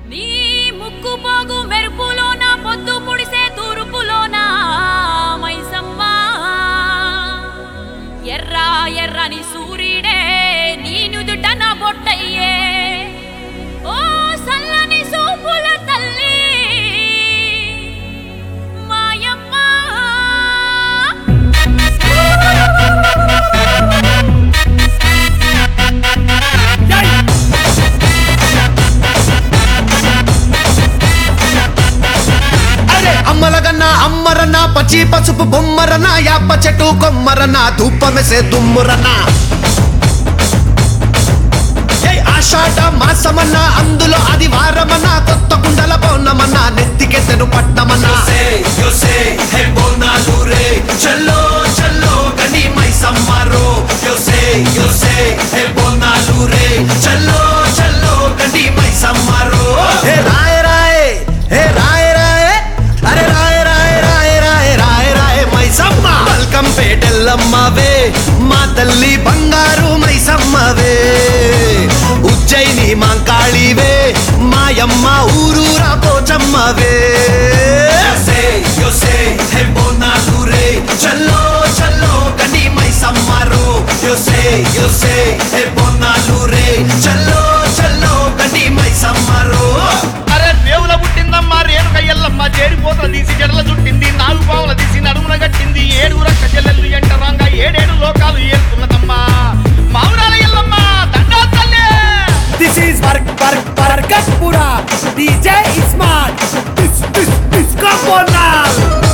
నీ ముక్కు పోగు మెరుపులోన పొద్దు పుడిసే తూర్పులోన మైసమ్మ ఎర్ర ఎర్రని సూర్యుడే నీ నుదుట నా బొట్టయ్యే ఓ సల్లని సూపుల తల్లి మాయమ్మ అరే అమ్మలగన్న అమ్మరన్న పచ్చి పసుపు బొమ్మరన యాప చెట్టు కొమ్మరన ధూపమెసే దుమ్మురన ఏయ్ ఆషాఢ మాసమన్న అందులో ఆదివారమన్న కొత్త కుండల పౌర్ణమన్న నెత్తికెత్తెను పట్నమన్న yo sé, el bonalure, chalo, chalo, gani mai samaro. Yo sé, yo sé, el bonalure, chalo, chalo, gani mai samaro. హే రాయ రాయ హే రాయ రాయ అరే రాయ రాయ రాయ రాయ రాయ రాయ మైసమ్మ వెల్కమ్ పేటెల్లమ్మవే మా తల్లి బంగారు మైసమ్మవే ఉజ్జయిని మాంకాళివే మాయమ్మ ఊరూరా పోచమ్మవే Yo sé, yo sé, el bonalure, chalo, chalo, gani mai samaro. Yo sé, yo sé, el bonalure, chalo, chalo, gani mai samaro. అరే రేవుల పుట్టిందమ్మా రేణుక ఎల్లమ్మ చేరిపోతల తీసి జడల చుట్టింది నాలుగు పావుల తీసి నడుమున కట్టింది ఏడు రక్క చెల్లెళ్ళు ఎంటరాంగా ఏడేడు లోకాలు ఏరుతున్నదమ్మా మావురాల ఎల్లమ్మ దండా తల్లే This is Bark Bark Barkapura. DJ Ismat. This this this Kaponal.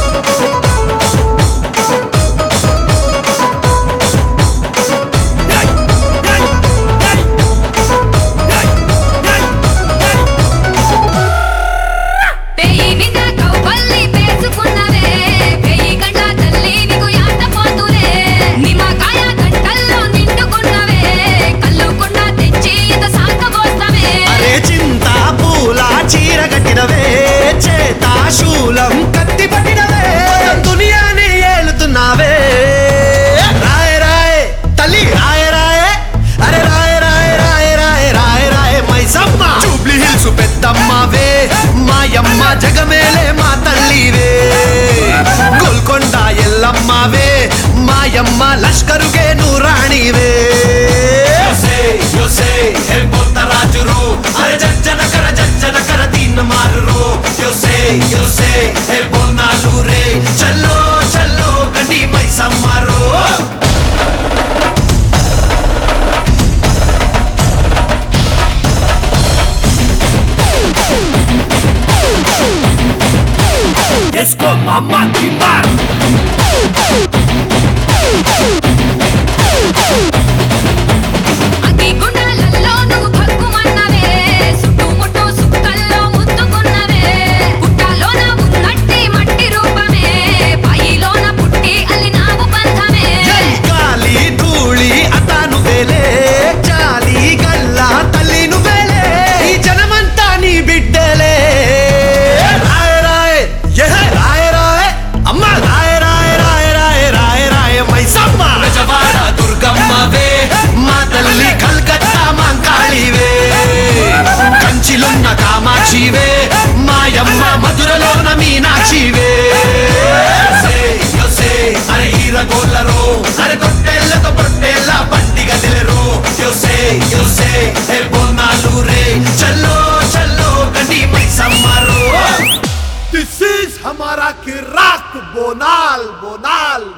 పెయి మీద కౌపల్లి పేసుకున్నవే పెయి గంట తల్లి నీకు యాట పోతులే నిమ్మకాయ గంటల్లో నిండుకున్నవే కల్లు కుండ తెచ్చి ఇంత సాకబోస్తవే అరే చింత పూల చీర కట్టినవే చేత శూలం కత్తి పట్టినవే దునియాని ఏలుతున్నావే రాయ రాయ తల్లి రాయ రాయ అరే రాయ రాయ రాయ రాయ రాయ రాయ మైసమ్మ జూబ్లీ హిల్స్ పెద్దమ్మవే మాయమ్మ జగమేలే మా తల్లివే గోల్కొండ ఎల్లమ్మవే మాయమ్మ లష్కరుకే నూరాణివే Yo sé, yo sé, el Bontarajuru, అరే జజ్జన కర జజ్జన కర దీన్ మారు Yo sé, yo sé, el Bonalure, చల్లో చల్లో గండి మై సమ్మారు Let's go, Mama Timar. అగ్గి గుండాలలో నువ్వు భగ్గుమన్నవే చుట్టుముట్టు సుక్కల్లో ముద్దుకున్నవే పుట్టలోన ఉన్నట్టి మట్టి రూపమే పాయిలోన పుట్టి అల్లినావు బంధమే గాలి ధూళి అతాను వేలే చాలి గల్ల తల్లి నువ్వేలే ఈ జనమంతా నీ బిడ్డలే రాయ రాయ యహ రాయ రాయ అమ్మ రాయ రాయ రాయ రాయ రాయ రాయ మైసమ్మ బెజవాడ దుర్గమ్మవే మా తల్లి కల్కత్తా మాంకాళివే కంచిలున్న కామాక్షివే మాయమ్మ మధురలోన మీనాక్షివే Yo sé, yo sé, అరే ఈరగోళ్ళరో అరే తొట్టెళ్ళతో పొట్టెళ్ళ పండిగ దిలరు Yo sé, yo sé, el Bonalure, చల్లో చల్లో గండి మై సమ్మారు This is हमारा किराक बोनाल बोनाल